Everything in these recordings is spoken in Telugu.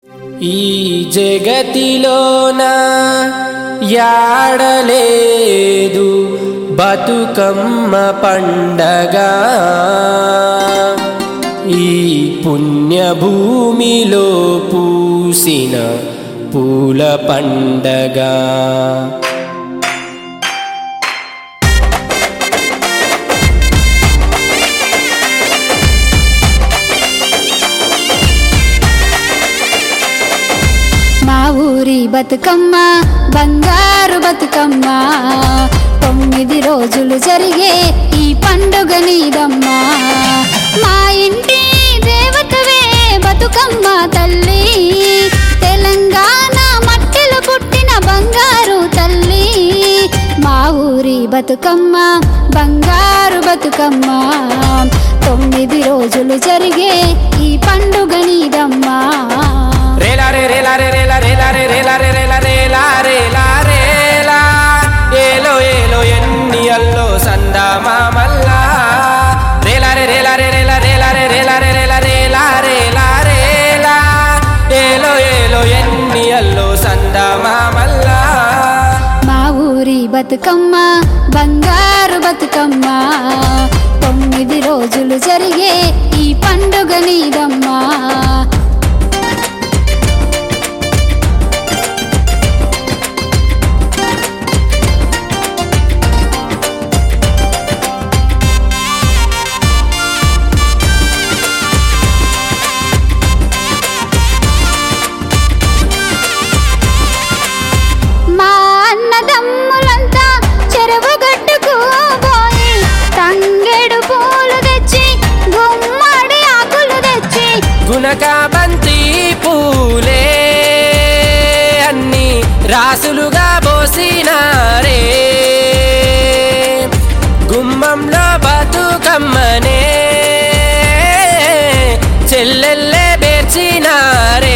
ఈ జగతిలోన యాడలేదు బతుకమ్మ పండగ ఈ పుణ్యభూమిలో పూసిన పూల పండగ మా ఊరి బతుకమ్మ బంగారు బతుకమ్మ తొమ్మిది రోజులు జరిగే ఈ పండుగ నీదమ్మా మా ఇంటి దేవతవే బతుకమ్మ తల్లి తెలంగాణ మట్టిలో పుట్టిన బంగారు తల్లి మా ఊరి బతుకమ్మ బంగారు బతుకమ్మ తొమ్మిది రోజులు జరిగే ఈ పండుగ నీదమ్మా రేలా రే రేలా రే రేలా రేలా రే రేలా రే రేలా రేలా రేలా రేలా ఏలో ఏలో ఎన్ని అల్లో సందా మామల్లా రేలా రే రేలా రే రేలా రేలా రే రేలా రే రేలా రేలా రేలా రేలా ఏలో ఏలో ఎన్ని అల్లో సందా మామల్లా మా ఊరి బతుకమ్మ బంగారు బతుకమ్మ తొమ్మిది రోజులు జరిగే ఈ పండుగ నీదమ్మా మా అన్నదమ్ములంతా చెరువు గట్టుకు పోయి తంగెడు పూలు తెచ్చి గుమ్మడి ఆకులు తెచ్చి గునక బంతి పూలే అన్ని రాసులుగా పోసినారే గుమ్మంలో బతుకమ్మనే చెల్లెల్లే పేర్చినారే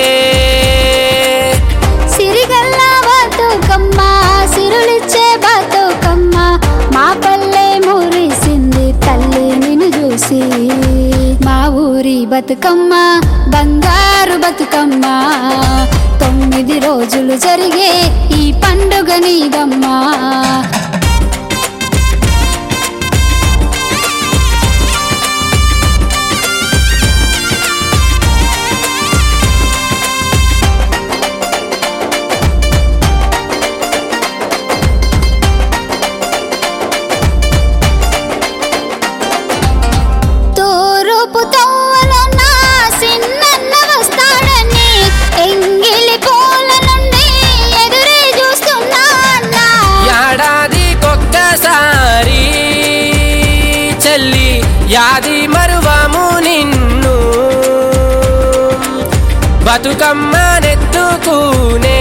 సిరిగల్ల బతుకమ్మ సిరులిచ్చే బతుకమ్మ మా పల్లె మురిసింది తల్లి నిన్ను చూసి మా ఊరి బతుకమ్మ బంగారు బతుకమ్మ తొమ్మిది రోజులు జరిగే ఈ పండుగ నీదమ్మా తూరుపు తవ్వలో నా సిన్నన్న వస్తాడని ఎంగిలి పూల నుండి ఎదురే చూస్తున్నా అన్నా. ఏడాదికొక్కసారి చెల్లి యాది మరువము నిన్ను బతుకమ్మ నెత్తుకునే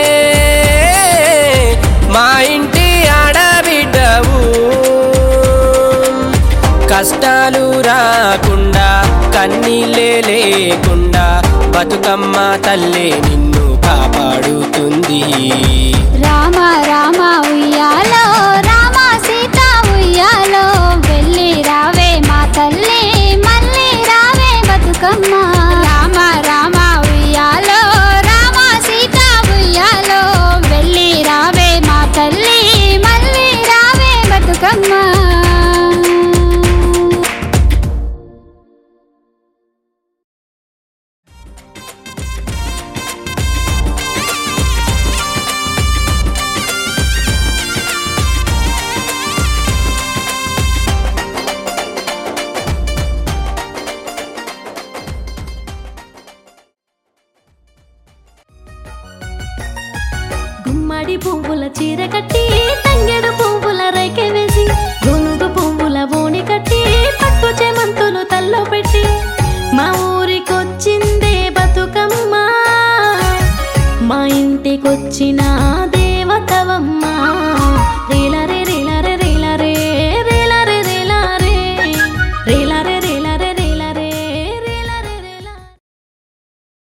మా ఇంటి ఆడబిడ్డవు కష్టాలు రాకుండా కన్నీళ్ళే లేకుండా బతుకమ్మ తల్లే నిన్ను కాపాడుతుంది రామ రామ ఉయ్యాలో రామ సీత ఉయ్యాలో వెళ్ళి రావే మా తల్లి మళ్ళీ రావే బతుకమ్మ రామ రామ ఉయ్యాలో రామ సీత ఉయ్యాలో వెళ్ళి రావే మా తల్లి మళ్ళీ రావే బతుకమ్మ గుమ్మడి పువ్వుల చీర కట్టి తంగెడు పువ్వుల రైకె వేసి గొలుగు పువ్వుల ఓణి కట్టి పట్టు చెమంతులు తల్లో పెట్టి మా ఊరికొచ్చిందే బతుకమ్మ మా ఇంటికొచ్చిన